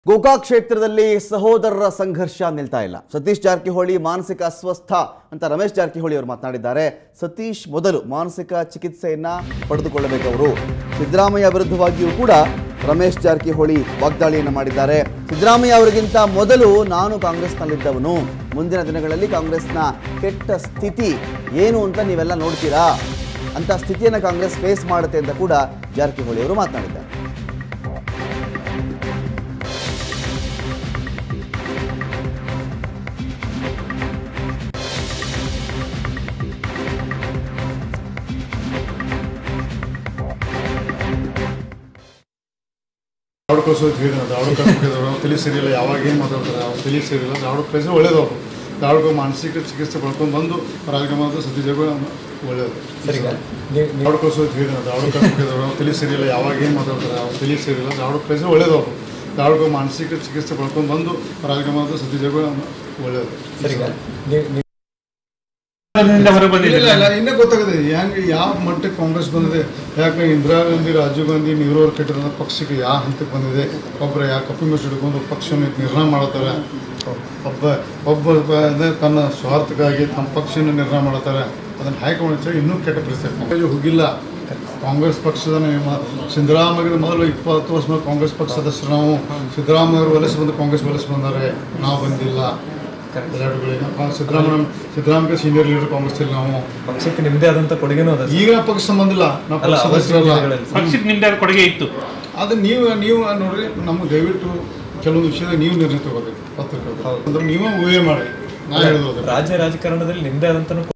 ಗೋಕಾಕ್ ಕ್ಷೇತ್ರದಲ್ಲಿ ಸಹೋದರರ ಸಂಘರ್ಷ ನಿಲ್ತಾ ಇಲ್ಲ ಸತೀಶ್ ಜಾರಕಿಹೊಳಿ ಮಾನಸಿಕ ಅಸ್ವಸ್ಥ ಅಂತ ರಮೇಶ್ ಜಾರಕಿಹೊಳಿ ಅವರು ಮಾತನಾಡಿದ್ದಾರೆ ಸತೀಶ್ ಮೊದಲು ಮಾನಸಿಕ ಚಿಕಿತ್ಸೆಯನ್ನ ಪಡೆದುಕೊಳ್ಳಬೇಕು ಅವರು ಸಿದ್ದರಾಮಯ್ಯ ವಿರುದ್ಧವಾಗಿಯೂ ಕೂಡ ರಮೇಶ್ ಜಾರಕಿಹೊಳಿ ವಾಗ್ದಾಳಿಯನ್ನು ಮಾಡಿದ್ದಾರೆ ಸಿದ್ದರಾಮಯ್ಯ ಅವರಿಗಿಂತ ಮೊದಲು ನಾನು ಕಾಂಗ್ರೆಸ್ನಲ್ಲಿದ್ದವನು ಮುಂದಿನ ದಿನಗಳಲ್ಲಿ ಕಾಂಗ್ರೆಸ್ನ ಕೆಟ್ಟ ಸ್ಥಿತಿ ಏನು ಅಂತ ನೀವೆಲ್ಲ ನೋಡ್ತೀರಾ ಅಂತ ಸ್ಥಿತಿಯನ್ನು ಕಾಂಗ್ರೆಸ್ ಫೇಸ್ ಮಾಡುತ್ತೆ ಅಂತ ಕೂಡ ಜಾರಕಿಹೊಳಿ ಅವರು ಮಾತನಾಡಿದ್ದಾರೆ ದಾವಡ ಕಳಿಸೋದು ಹೇಳಿದ್ರು ದಾವಡ ಕಳಿಸ್ಬಿಟ್ಟಿದ್ರು ಅವ್ರು ತಲೆ ಸರಿಯಿಲ್ಲ ಯಾವಾಗ ಏನು ಮಾತಾಡ್ತಾರೆ ಅವ್ರು ತಲೆ ಸರಿಯಿಲ್ಲ ದಾವಡ ಕಳಿಸಿ ಒಳ್ಳೇದು ಅವರು ದಾವಡ ಮಾನಸಿಕ ಚಿಕಿತ್ಸೆ ಪಡ್ಕೊಂಡು ಬಂದು ರಾಜಕೀಯ ಸತೀಶ್ ಒಳ್ಳೇದು ಸರಿ ನೀವು ದಾವಡ ಕಳಿಸೋದು ಹೇಳಿದ್ರು ದಾವಡ ಕಳಿಸ್ಬಿಟ್ಟಿದ್ರು ಅವ್ರು ತಲೆ ಸರಿಯಿಲ್ಲ ಯಾವಾಗ ಏನು ಮಾತಾಡ್ತಾರೆ ಅವ್ರು ತಲೆ ಸರಿಯಿಲ್ಲ ದಾವಡ ಕಳಿಸಿ ಒಳ್ಳೇದು ಅವರು ದಾವಡ ಮಾನಸಿಕ ಚಿಕಿತ್ಸೆ ಪಡ್ಕೊಂಡು ಬಂದು ರಾಜಕೀಯ ಸತೀಶ್ ಒಳ್ಳೇದು ಸರಿ ನೀವು ನಿಂದ ಹೊರಬಂದಿದೆ ಇಲ್ಲ ಇಲ್ಲ ಇನ್ನೇ ಗೊತ್ತಾಗಿದೆ ಹೆಂಗೆ ಯಾವ ಮಟ್ಟಕ್ಕೆ ಕಾಂಗ್ರೆಸ್ ಬಂದಿದೆ ಯಾಕೆ ಇಂದಿರಾ ಗಾಂಧಿ ರಾಜೀವ್ ಗಾಂಧಿ ನೆಹರು ಅವ್ರು ಕಟ್ಟಿದ ಪಕ್ಷಕ್ಕೆ ಯಾವ ಹಂತಕ್ಕೆ ಬಂದಿದೆ ಒಬ್ಬರು ಯಾವ ಕಪ್ಪಿ ಮಿಸ್ ಹಿಡ್ಕೊಂಡು ಪಕ್ಷವನ್ನು ನಿರ್ಣಯ ಮಾಡತ್ತಾರೆ ಒಬ್ಬ ಒಬ್ಬ ಒಬ್ಬ ಅದೇ ತನ್ನ ಸ್ವಾರ್ಥಕ್ಕಾಗಿ ತಮ್ಮ ಪಕ್ಷವನ್ನು ನಿರ್ಣಯ ಮಾಡತ್ತಾರೆ ಅದನ್ನು ಹೈಕಮಾಂಡ್ ಇನ್ನೂ ಕೆಟ್ಟ ಪರಿಸ್ಥಿತಿ ಕಾಂಗ್ರೆಸ್ ಹೋಗಿಲ್ಲ ಕಾಂಗ್ರೆಸ್ ಪಕ್ಷದ ನಿಮ್ಮ ಸಿದ್ದರಾಮಯ್ಯ ಮೊದಲು ಇಪ್ಪತ್ತು ವರ್ಷ ಮೇಲೆ ಕಾಂಗ್ರೆಸ್ ಪಕ್ಷ ಸದಸ್ಯರು ನಾವು ಸಿದ್ದರಾಮಯ್ಯ ಅವರು ವಲಸೆ ಬಂದು ಕಾಂಗ್ರೆಸ್ ವಲಸೆ ಬಂದಾರೆ ನಾವು ಬಂದಿಲ್ಲ ಎಲ್ಲಾಡುಗಳಿಗೆ ಸಿದ್ದರಾಮಯ್ಯ ಸಿದ್ದರಾಮಯ್ಯ ಸೀನಿಯರ್ ಲೀಡರ್ ಕಾಂಗ್ರೆಸ್ ನಾವು ಪಕ್ಷಕ್ಕೆ ನಿಮ್ಮದೇ ಆದಂಥ ಕೊಡುಗೆನೂ ಅದ ಈಗ ನಾವು ಪಕ್ಷ ಸಂಬಂಧ ಇಲ್ಲ ನಾವು ಅಲ್ಲ ಪಕ್ಷ ಅವತ್ತಿನ ಸದಸ್ಯರಲ್ಲ ದಿನಗಳಲ್ಲಿ. ಪಕ್ಷಕ್ಕೆ ನಿಮ್ದು ಕೊಡುಗೆ ಇತ್ತು ಅದು ನೀವು ನೀವು ನೋಡ್ರಿ ನಮ್ಗೆ ದಯವಿಟ್ಟು ಕೆಲವೊಂದು ವಿಷಯದಾಗ ನೀವು ನಿರ್ಣಯ ತಗೋಬೇಕು ಪತ್ರಿಕೆ ಅಂದ್ರೆ ನೀವೇ ಊಹೆ ಮಾಡಿ ನಾ ಹೇಳೋದು ರಾಜ್ಯ ರಾಜಕಾರಣದಲ್ಲಿ ನಿಮ್ಮದೇ ಆದಂಥ